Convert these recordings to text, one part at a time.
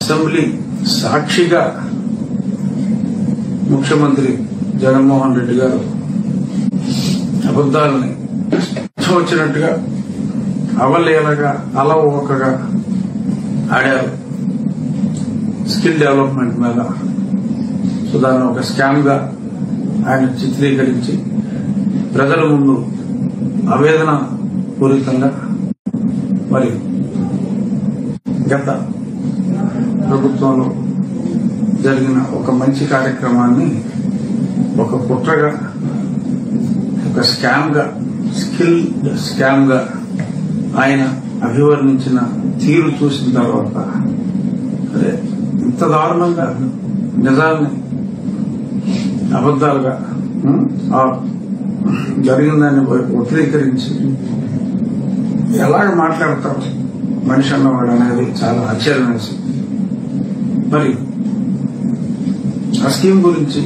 assembly సాక్షిగా ముఖ్యమంత్రి జగన్మోహన్ రెడ్డి గారు అబద్దాలని ఇష్టం వచ్చినట్టుగా అవలేలగా అలవోకగా ఆడారు స్కిల్ డెవలప్మెంట్ మీద సో దాన్ని ఒక స్కామ్ గా ఆయన చిత్రీకరించి ప్రజల ముందు ఆవేదన పూరితంగా మరి గత ప్రభుత్వంలో జరిగిన ఒక మంచి కార్యక్రమాన్ని ఒక కుట్రగా ఒక స్కామ్ గా స్కిల్ స్కామ్ గా ఆయన అభివర్ణించిన తీరు చూసిన తర్వాత అదే ఇంత దారుణంగా నిజాన్ని అబద్దాలుగా ఉం, ఆ జరిగిందాన్ని వక్రీకరించి ఎలాగ మాట్లాడతారు మనిషి అన్నవాడు అనేది చాలా ఆశ్చర్యం వేసింది మరి ఆ స్కీమ్ గురించి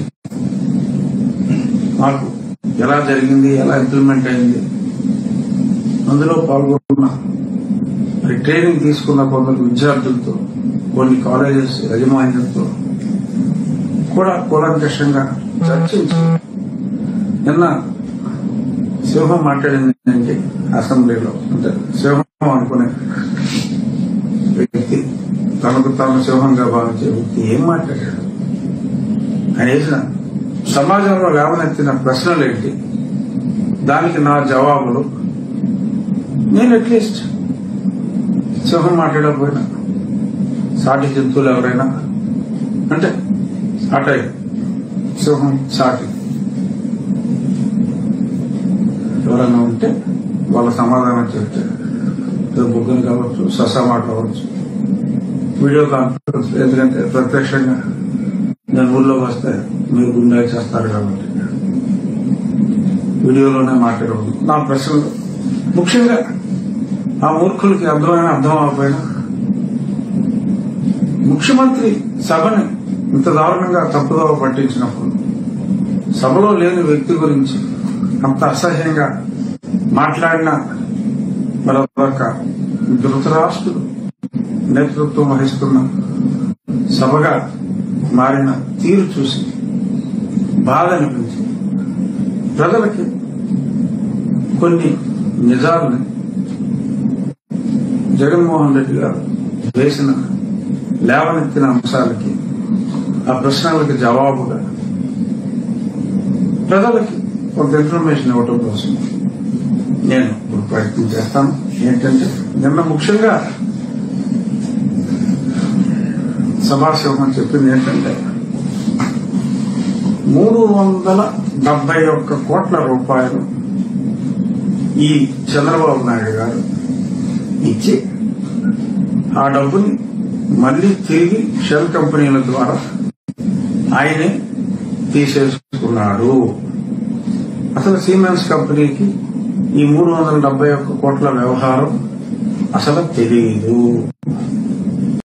మాకు ఎలా జరిగింది ఎలా ఇంప్లిమెంట్ అయింది అందులో పాల్గొన్న మరి ట్రైనింగ్ తీసుకున్న కొందరు విద్యార్థులతో కొన్ని కాలేజెస్ యజమానులతో కూడా కూలంకషంగా చర్చించి నిన్న సింహం మాట్లాడింది ఏంటి అసెంబ్లీలో అంటే సింహం అనుకునే వ్యక్తి తనకు తాను సింహంగా భావించే వ్యక్తి ఏం మాట్లాడాడు ఆయన వేసిన సమాజంలో లేవనెత్తిన ప్రశ్నలు ఏంటి దానికి నా జవాబులు నేను అట్లీస్ట్ సింహం మాట్లాడకపోయినా సాటి జంతువులు ఎవరైనా అంటే అటై సింహం సాటి ఎవరైనా ఉంటే వాళ్ళ సమాధానం చెప్తే బుగ్గలు కావచ్చు ససమా కావచ్చు వీడియో కాన్ఫరెన్స్ ఎందుకంటే ప్రత్యక్షంగా నేను ఊళ్ళో వస్తే మీరు గుండె చేస్తారు కాబట్టి వీడియోలోనే మాట్లాడవద్దు నా ప్రశ్నలు ముఖ్యంగా ఆ మూర్ఖులకి అర్థమైన అర్థం అవ్వకపోయినా ముఖ్యమంత్రి సభని ఇంత దారుణంగా తప్పుదోవ పట్టించినప్పుడు సభలో లేని వ్యక్తి గురించి అంత అసహ్యంగా మాట్లాడిన మరొక ధృతరాష్ట్రుడు నేతృత్వం వహిస్తున్న సభగా మారిన తీరు చూసి బాధ అనిపించి ప్రజలకి కొన్ని నిజాలని జగన్మోహన్ రెడ్డి గారు వేసిన లేవనెత్తిన అంశాలకి ఆ ప్రశ్నలకి జవాబుగా ప్రజలకి కొంత ఇన్ఫర్మేషన్ ఇవ్వటం కోసం నేను ఇప్పుడు ప్రయత్నం చేస్తాను ఏంటంటే నిన్న ముఖ్యంగా సభాశివం చెప్పింది ఏంటంటే మూడు వందల డెబ్బై ఒక్క కోట్ల రూపాయలు ఈ చంద్రబాబు నాయుడు గారు ఇచ్చి ఆ డబ్బుని మళ్లీ తిరిగి షెల్ కంపెనీల ద్వారా ఆయనే తీసేసుకున్నాడు అసలు సిమెంట్స్ కంపెనీకి ఈ మూడు వందల డెబ్బై ఒక్క కోట్ల వ్యవహారం అసలు తెలియదు